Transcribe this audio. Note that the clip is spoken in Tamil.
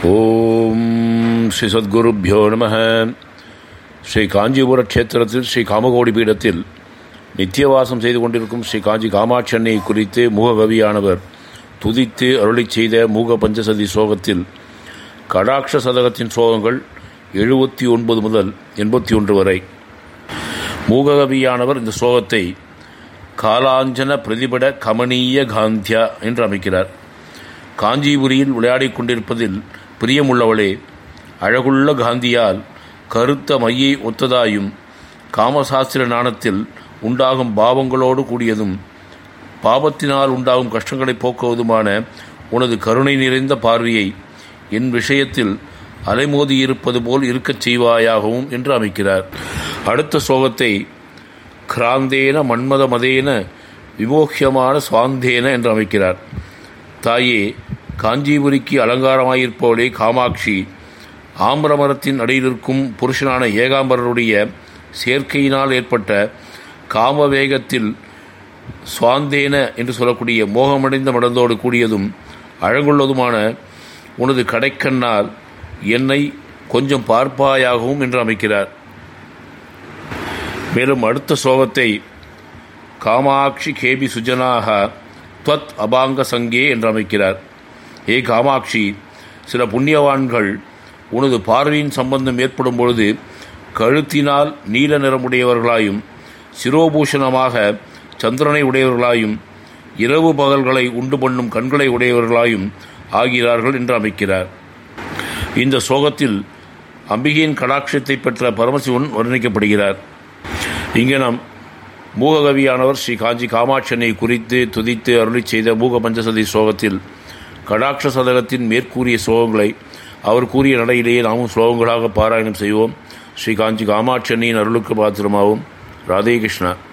ஓம் ஸ்ரீ சத்குருப்பியோ நம ஸ்ரீ காஞ்சிபுர க்ஷேத்திரத்தில் ஸ்ரீ காமகோடி பீடத்தில் நித்தியவாசம் செய்து கொண்டிருக்கும் ஸ்ரீ காஞ்சி காமாட்சி அன்னை குறித்து மூககவியானவர் துதித்து அருளிச் செய்த மூக பஞ்சசதி சோகத்தில் கடாட்ச சதகத்தின் சோகங்கள் எழுபத்தி ஒன்பது முதல் எண்பத்தி ஒன்று வரை மூககவியானவர் இந்த ஸ்லோகத்தை காலாஞ்சன பிரதிபட கமனீய காந்தியா என்று அமைக்கிறார் காஞ்சிபுரியில் விளையாடிக் கொண்டிருப்பதில் பிரியமுள்ளவளே அழகுள்ள காந்தியால் கருத்த மையை ஒத்ததாயும் காமசாஸ்திர நாணத்தில் உண்டாகும் பாவங்களோடு கூடியதும் பாவத்தினால் உண்டாகும் கஷ்டங்களை போக்குவதுமான உனது கருணை நிறைந்த பார்வையை என் விஷயத்தில் அலைமோதியிருப்பது போல் இருக்கச் செய்வாயாகவும் என்று அமைக்கிறார் அடுத்த சோகத்தை கிராந்தேன மன்மத மதேன விமோக்கியமான சுவாந்தேன என்று அமைக்கிறார் தாயே காஞ்சிபுரிக்கு அலங்காரமாயிருப்பவளே காமாட்சி ஆம்பரமரத்தின் அடியிலிருக்கும் புருஷனான ஏகாம்பரருடைய சேர்க்கையினால் ஏற்பட்ட காமவேகத்தில் சுவாந்தேன என்று சொல்லக்கூடிய மோகமடைந்த மடந்தோடு கூடியதும் அழகுள்ளதுமான உனது கடைக்கண்ணால் என்னை கொஞ்சம் பார்ப்பாயாகவும் என்று அமைக்கிறார் மேலும் அடுத்த சோகத்தை காமாட்சி கேபி சுஜனாக துவத் அபாங்க சங்கே என்று அமைக்கிறார் ஏ காமாட்சி சில புண்ணியவான்கள் உனது பார்வையின் சம்பந்தம் ஏற்படும் பொழுது கழுத்தினால் நீல நிறமுடையவர்களாயும் சிரோபூஷணமாக சந்திரனை உடையவர்களாயும் இரவு பகல்களை உண்டு பண்ணும் கண்களை உடையவர்களாயும் ஆகிறார்கள் என்று அமைக்கிறார் இந்த சோகத்தில் அம்பிகையின் கடாட்சத்தை பெற்ற பரமசிவன் வர்ணிக்கப்படுகிறார் இங்கே நாம் மூககவியானவர் ஸ்ரீ காஞ்சி காமாட்சனை குறித்து துதித்து அருளி செய்த மூக பஞ்சசதி சோகத்தில் கடாட்ச சதகத்தின் மேற்கூறிய ஸ்லோகங்களை அவர் கூறிய நடையிலேயே நாமும் ஸ்லோகங்களாக பாராயணம் செய்வோம் ஸ்ரீ காஞ்சி காமாட்சனியின் அருளுக்கு பாத்திரமாவும் ராதே கிருஷ்ணா